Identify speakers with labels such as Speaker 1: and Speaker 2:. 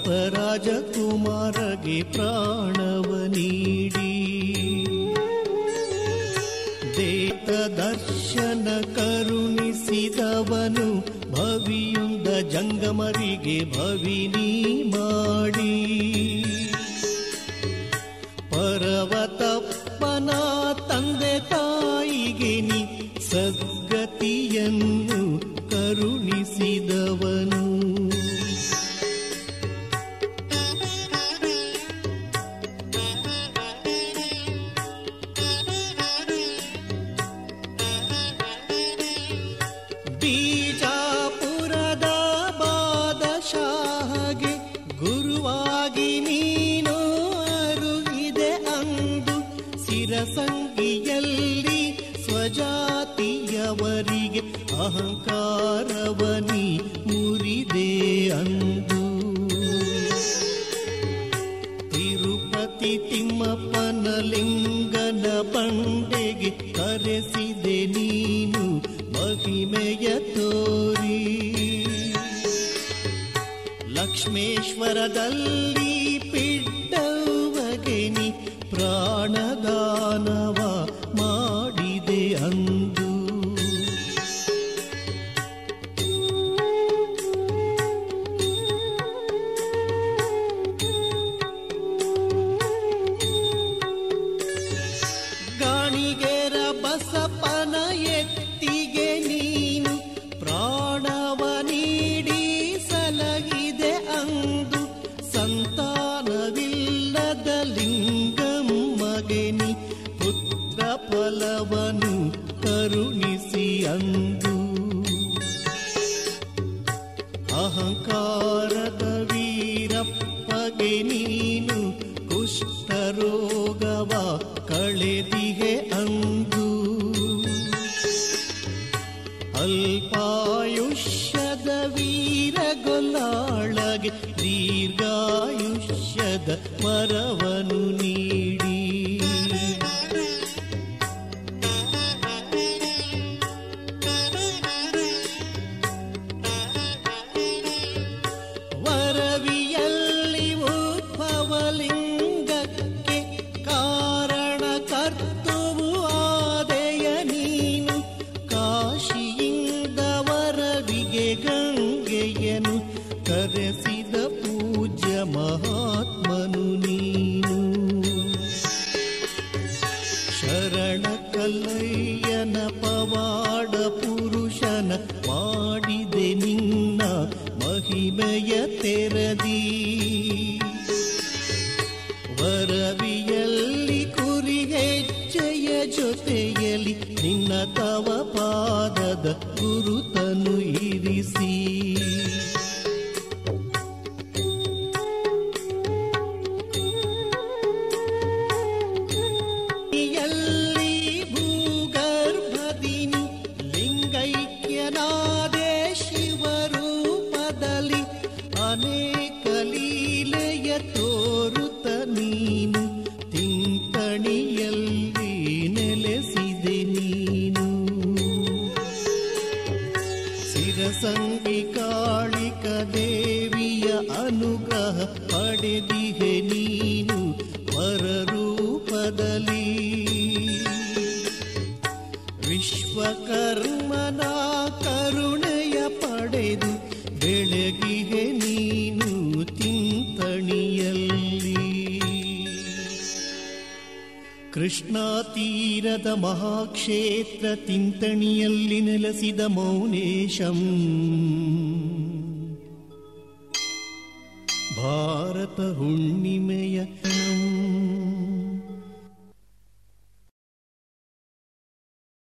Speaker 1: ಸಪ್ತರಾಜಕುಮಾರಗೆ ಪ್ರಾಣವ ನೀಡಿ ದೇತ ದರ್ಶನ ಕರುಣಿಸಿದವನು ಭವಿಯುಂದ ಜಂಗಮರಿಗೆ ಭವಿನಿ ಮಾಡಿ ಪರ್ವತಪ್ಪನ ತಂದೆ ತಾಯಿಗೆ ನೀ ಸದ್ಗತಿಯನ್ನು ಕರುಣಿಸಿದವನು ಬೀಜಾಪುರದ ಬಾದಶಾಹಗೆ ಗುರುವಾಗಿ ನೀನು ಅರುಗಿದೆ ಅಂದು ಸಿರಸಂಗಿಯಲ್ಲಿ ಸ್ವಜಾತಿಯವರಿಗೆ ಅಹಂಕಾರವನಿ ಮುರಿದೆ ಅಂದು ತಿರುಪತಿ ತಿಮ್ಮಪ್ಪನ ಲಿಂಗನ ಬಂಡೆಗೆ ಕರೆಸಿದೆ ನೀನು ಮಹಿಮೆಯ ತೋರಿ ಲಕ್ಷ್ಮೇಶ್ವರದಲ್ಲಿ ಪಿಡ್ಡವಗೆ ನೀ ಪ್ರಾಣದಾನವ ಮಾಡಿದೆ ಅಂದು ಗಾಣಿಗೆರ ಬಸಪ್ಪನ ಎತ್ತಿಗೆ ನೀನು ಪ್ರಾಣವ ನೀಡಿ ಸಲಗಿದೆ ಅಂದು ಸಂತಾನವಿಲ್ಲದ ಲಿಂಗಮ್ಮಗೆ ನೀ ಪುತ್ರ ಫಲವನು ಕರುಣಿಸಿ ಅಂದು ಅಹಂಕಾರದ ವೀರಪ್ಪಗೆ ನೀನು ಕುಷ್ಠರೋಗವ ಕಳೆದಿಗೆ ಅಂದು ಅಲ್ಪಾಯುಷ್ಯದ ವೀರಗೊಲ್ಲಾಳಗೆ ದೀರ್ಘಾಯುಷ್ಯದ ವರವನು ನೀಡಿ ವರವಿಯಲ್ಲಿ ಉದ್ಭವಲಿಂಗಕ್ಕೆ ಕಾರಣ ಕರ್ತುವು ಆದೆಯ ನೀನು ಕಾಶಿಯಿಂದ ವರವಿಗೆ ಗಂಗೆಯನು ಕರೆಸಿದ ಪೂಜ್ಯ ಮಹಾತ್ಮನು ನೀನು ಶರಣ ಕಲ್ಲಯ್ಯನ ಪವಾಡ ಪುರುಷನ ಮಾಡಿದೆ ನಿನ್ನ ಮಹಿಮೆಯ ತೆರದಿ ವರವಿಯಲ್ಲಿ ಕುರಿ ಹೆಜ್ಜೆಯ ಜೊತೆಯಲ್ಲಿ ನಿನ್ನ ತವ ಪಾದದ ಗುರುತನು ಇರಿಸಿ ಎಲ್ಲಿ ಭೂಗರ್ಭದಿನಿ ಲಿಂಗೈಕ್ಯನಾದೆ ಶಿವರೂಪದಲ್ಲಿ ಅನೇಕ ಲೀಲೆಯ ತೋರುತ್ತ ನೀನು ತಿಂಕಣಿಯಲ್ಲಿ ನೆಲೆಸಿದೆ ನೀನು ಸಿರಸಂಗಿ ಕಾಳಿಕ ದೇವಿಯ ಅನುಗ್ರಹ ಪಡೆದಿಹೆ ನೀನು ವರರೂಪದಲ್ಲಿ ವಿಶ್ವಕರ್ಮನ ಕರುಣೆಯ ಪಡೆದು ಬೆಳಗಿಗೆ ನೀನು ತಿಂತಣಿಯಲ್ಲಿ ಕೃಷ್ಣಾ ತೀರದ ಮಹಾಕ್ಷೇತ್ರ ತಿಂತಣಿಯಲ್ಲಿ ನೆಲೆಸಿದ ಮೌನೇಶಂ ಭಾರತ ಹುಣ್ಣಿಮೆಯ